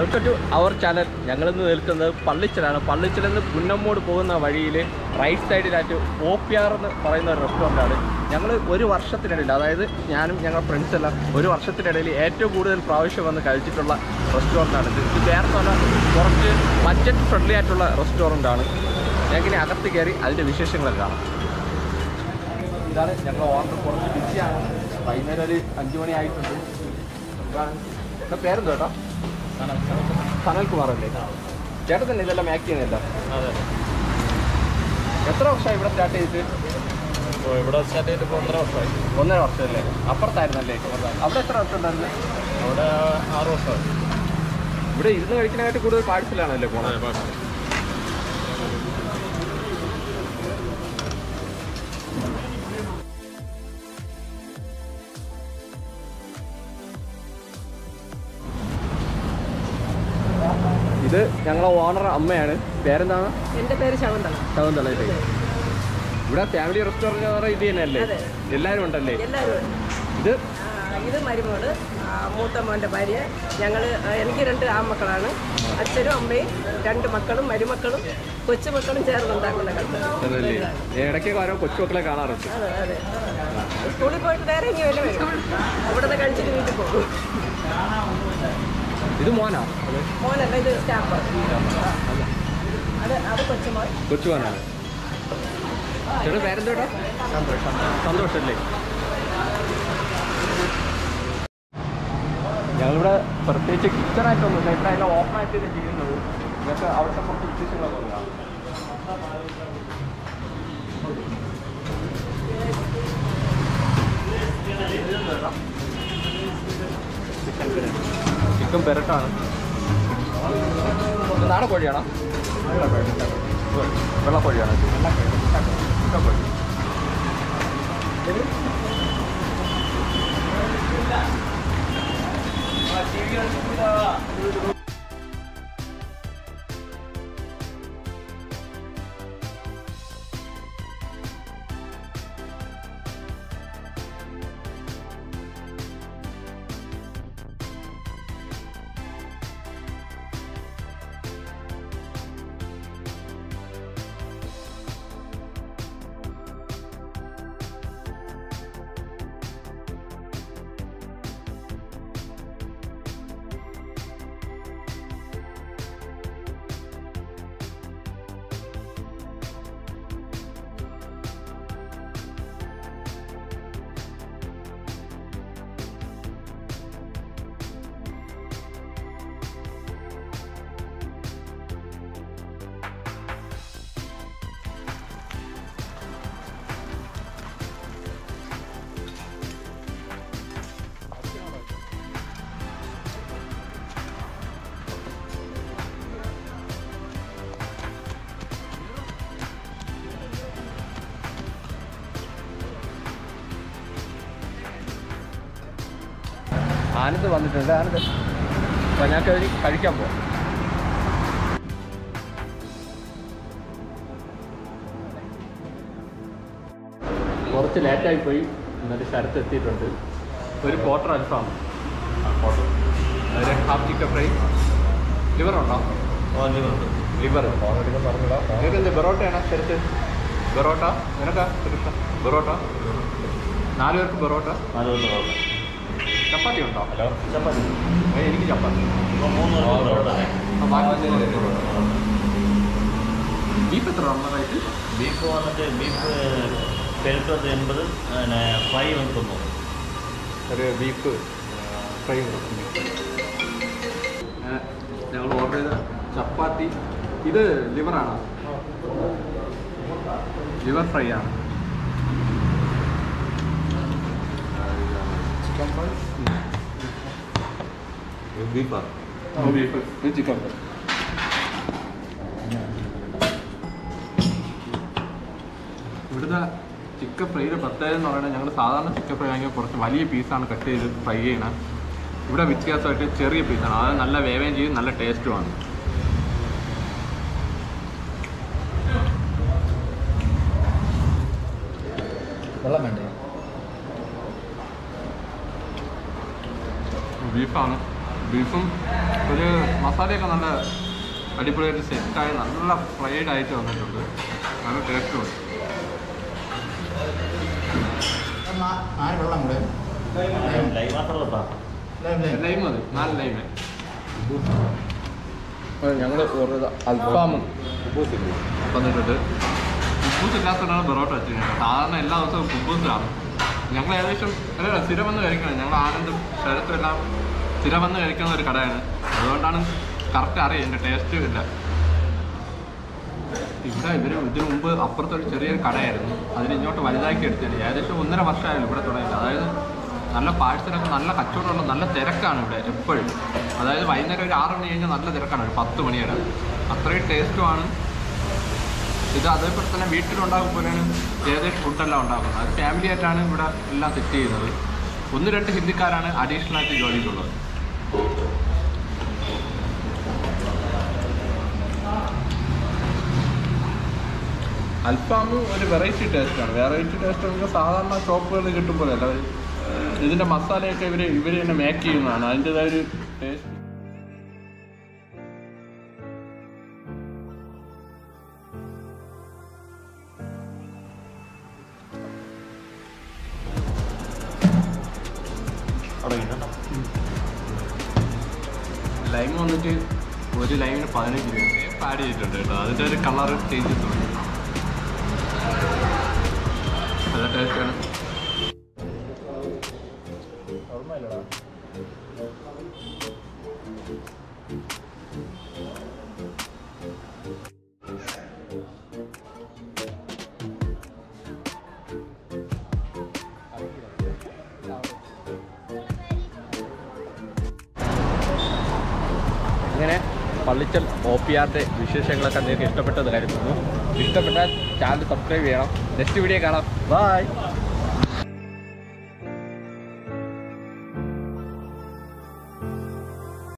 Welcome to our channel ഞങ്ങളിന്ന് നിൽക്കുന്നത് പള്ളിച്ചലാണ് പള്ളിച്ചലിൽ നിന്ന് പുന്നമ്മോട് പോകുന്ന വഴിയിൽ റൈറ്റ് സൈഡിലായിട്ട് ഓപ്പിയാർ എന്ന് പറയുന്ന ഒരു റെസ്റ്റോറൻ്റാണ് ഞങ്ങൾ ഒരു വർഷത്തിനിടയിൽ അതായത് ഞാനും ഞങ്ങളുടെ ഫ്രണ്ട്സ് എല്ലാം ഒരു വർഷത്തിനിടയിൽ ഏറ്റവും കൂടുതൽ പ്രാവശ്യം വന്ന് കഴിച്ചിട്ടുള്ള റെസ്റ്റോറൻ്റാണ് ഇത് ഇത് വേറെ പറഞ്ഞാൽ കുറച്ച് ബഡ്ജറ്റ് ഫ്രണ്ട്ലി ആയിട്ടുള്ള റെസ്റ്റോറൻ്റാണ് ഞങ്ങൾക്ക് ഇനി അകത്ത് കയറി അതിൻ്റെ വിശേഷങ്ങളൊക്കെ കാണാം ഇതാണ് ഞങ്ങൾ ഓർഡർ കുറച്ച് ബിസിയാണ് വൈകുന്നേരം ഒരു അഞ്ച് മണി ആയിട്ടുണ്ട് ഇതാണ് എന്താ പേരെന്തോ കേട്ടോ സനൽകുമാർ അല്ലേ ചേട്ടൻ തന്നെ ഇതെല്ലാം മാക്ക് ചെയ്യുന്നില്ല അതെ എത്ര വർഷമായി ഇവിടെ സ്റ്റാർട്ട് ചെയ്തിട്ട് ഇപ്പോൾ ഇവിടെ സ്റ്റാർട്ട് ചെയ്തിട്ട് ഇപ്പോൾ ഒന്നര വർഷമായി ഒന്നര വർഷമല്ലേ അപ്പുറത്തായിരുന്നല്ലേ അവിടെ എത്ര വർഷം ഉണ്ടായിരുന്നു അവിടെ ആറ് വർഷമായി ഇവിടെ ഇരുന്ന് കഴിക്കാനായിട്ട് കൂടുതൽ പാഴ്സലാണല്ലേ പോണത് അതെ പാഴ്സൽ ഇത് ഞങ്ങളെ ഓണർ അമ്മയാണ് പേരെന്താണ് എന്റെ പേര് ശകുന്തള ശകുന്തളയില്ലേ ഇവിടെ ഫാമിലി റെസ്റ്റോറൻറ്റ് എന്ന് പറഞ്ഞാൽ ഇത് തന്നെയല്ലേ അതെ. എല്ലാവരും ഉണ്ടല്ലേ എല്ലാവരും ഉണ്ട്. ഇത് ആ, ഇത് മരുമോള് ആ, മൂത്ത മോൻ്റെ ഭാര്യ ഞങ്ങൾ എനിക്ക് രണ്ട് ആൺമക്കളാണ് അച്ഛനും അമ്മയും രണ്ട് മക്കളും മരുമക്കളും കൊച്ചുമക്കളും ചേർന്ന് ഉണ്ടാക്കുന്ന കത്ത് അതല്ലേ ഇടയ്ക്കൊക്കെ ഓരോ കൊച്ചുമക്കളെ കാണാറുണ്ട് അതെ അതെ സ്കൂളിൽ പോയിട്ട് നേരെ ഇങ്ങനെ വല്ല വരും ഇവിടുന്ന് കഴിച്ചിട്ട് വീട്ടിൽ പോകും ഇത് മോനാ മോനല്ല ഇത് സ്റ്റാഫ് അത് അത് കൊച്ചുമോൻ കൊച്ചുമോനാണ് ചേട്ടാ പേരെന്തോട്ടാ സന്തോഷല്ലേ ഞങ്ങളിവിടെ പ്രത്യേകിച്ച് കിച്ചണായിട്ടൊന്നുമില്ല ഇവിടെ എല്ലാം ഓപ്പൺ ആയിട്ട് ഇത് ചെയ്യുന്നത് ഇതൊക്കെ അവിടുത്തെ കുറച്ച് വിശേഷങ്ങളൊക്കെ ഒന്ന് കാണാം ചിക്കൻ പെരട്ടാണ് നാടൻ കോഴിയാണോ വെള്ളക്കോഴിയാണ് വെള്ളക്കോഴി ആനന്ദ് വന്നിട്ടുണ്ട് ആനന്ദ് അപ്പോൾ ഞങ്ങൾക്ക് അതിന് കഴിക്കാൻ പോവാം കുറച്ച് ലേറ്റായി പോയി എന്നിട്ട് ശരത്ത് എത്തിയിട്ടുണ്ട് ഒരു ക്വാർട്ടർ അൽഫാം ഒരു ഹാഫ് ചിക്കൻ ഫ്രൈ ലിവർ ഉണ്ടോ ലിവർ നിങ്ങൾക്ക് എന്ത് ബെറോട്ടയാണോ ശരത്ത് ബെറോട്ട നിനക്കാ കൃഷ്ണ ബെറോട്ട നാല് പേർക്ക് ബെറോട്ട ചപ്പാത്തി ഉണ്ടോ ഹലോ ചപ്പാത്തി ഏയ്, എനിക്ക് ചപ്പാത്തി മൂന്ന് ആ, ബാക്കി മൂന്ന് പേർക്ക് ബീഫ് എത്ര റൈറ്റ് ബീഫ് വന്നിട്ട് ബീഫ് പെരുക്കത്ത് എൺപത് പിന്നെ ഫ്രൈ വന്ന് തൊണ്ണൂറ് ഒരു ബീഫ് ഫ്രൈ ഞങ്ങൾ ഓർഡർ ചെയ്ത ചപ്പാത്തി ഇത് ലിവറാണോ ലിവർ ഫ്രൈ ആണ് ചിക്കൻ ഫ്രൈ ബീഫാണ് ബീഫ് ഇത് ചിക്കൻ ഫ്രൈ ഇവിടുത്തെ ചിക്കൻ ഫ്രൈയുടെ പ്രത്യേകത എന്ന് പറയുന്നത് ഞങ്ങൾ സാധാരണ ചിക്കൻ ഫ്രൈ ആണെങ്കിൽ കുറച്ച് വലിയ പീസാണ് കട്ട് ചെയ്ത് ഫ്രൈ ചെയ്യണം ഇവിടെ വ്യത്യാസമായിട്ട് ചെറിയ പീസാണ് അത് നല്ല വേവേം ചെയ്യും നല്ല ടേസ്റ്റുമാണ് വെള്ളം വേണ്ടേ ബീഫാണ് ബീഫും ഒരു മസാലയൊക്കെ നല്ല അടിപൊളിയായിട്ട് സെറ്റായി നല്ല ഫ്രൈഡ് ആയിട്ട് വന്നിട്ടുണ്ട് നല്ല ടേസ്റ്റും ആര് വെള്ളം കൂടെ ലൈവ് മാത്രമല്ലപ്പാ ലൈം മതി നാല് ലൈമ് ഞങ്ങൾ ഒരു അൽഫാം വന്നിട്ടുണ്ട് കുബൂസ് ഇല്ലാത്തതുകൊണ്ടാണ് പൊറോട്ട വെച്ചിരിക്കുന്നത് സാധാരണ എല്ലാ ദിവസവും കുബൂസാണ് ഞങ്ങൾ ഏകദേശം അല്ല സ്ഥിരം വന്ന് കഴിക്കണം ഞങ്ങൾ ആനന്ദും ശരത്തും എല്ലാം സ്ഥിരം വന്ന് കഴിക്കുന്ന ഒരു കടയാണ് അതുകൊണ്ടാണ് കറക്റ്റ് അറിയാം എൻ്റെ ടേസ്റ്റ് ഇല്ല ഇവിടെ ഇവർ ഇതിനു മുമ്പ് അപ്പുറത്തൊരു ചെറിയൊരു കടയായിരുന്നു അതിന് ഇങ്ങോട്ട് വലുതാക്കി എടുത്തത് ഏകദേശം ഒന്നര വർഷമായാലും ഇവിടെ തുടങ്ങിയത് അതായത് നല്ല പാഴ്സലൊക്കെ നല്ല കച്ചവടമുള്ള നല്ല തിരക്കാണ് ഇവിടെ എപ്പോഴും അതായത് വൈകുന്നേരം ഒരു ആറ് മണി കഴിഞ്ഞാൽ നല്ല തിരക്കാണ് ഒരു പത്ത് മണി വരെ അത്രയും ടേസ്റ്റുമാണ് ഇത് അതേപോലെ തന്നെ വീട്ടിലുണ്ടാകും പോലെയാണ് ഏകദേശം ഫുഡെല്ലാം ഉണ്ടാക്കുന്നത് അത് ഫാമിലി ആയിട്ടാണ് ഇവിടെ എല്ലാം സെറ്റ് ചെയ്യുന്നത് ഒന്ന് രണ്ട് ഹിന്ദിക്കാരാണ് അഡീഷണൽ ആയിട്ട് ജോലിക്കുള്ളത് അൽഫാം ഒരു വെറൈറ്റി ടേസ്റ്റാണ് വെറൈറ്റി ടേസ്റ്റ് നമുക്ക് സാധാരണ ഷോപ്പുകളിൽ കിട്ടും പോലെയല്ല ഒരു, ഏഹ്, ഇതിന്റെ മസാലയൊക്കെ ഇവർ ഇവർ തന്നെ മേക്ക് ചെയ്യുന്നതാണ് അതിൻ്റെതായ ഒരു ടേസ്റ്റ് അവിടെ ഇടണം ലൈം വന്നിട്ട് ഒരു ലൈമിന് പതിനഞ്ച് രൂപ ആഡ് ചെയ്തിട്ടുണ്ട് കേട്ടോ അതിൻ്റെ ഒരു കളർ ചേഞ്ച് ചെയ്തിട്ടുണ്ട് നല്ല ടേസ്റ്റാണ് അങ്ങനെ പള്ളിച്ചൽ ഒ പി ആറിൻ്റെ വിശേഷങ്ങളൊക്കെ നിങ്ങൾക്ക് ഇഷ്ടപ്പെട്ടത് കരുതുന്നു ഇഷ്ടപ്പെട്ടാൽ ചാനൽ സബ്സ്ക്രൈബ് ചെയ്യണം നെക്സ്റ്റ് വീഡിയോ കാണാം ബൈ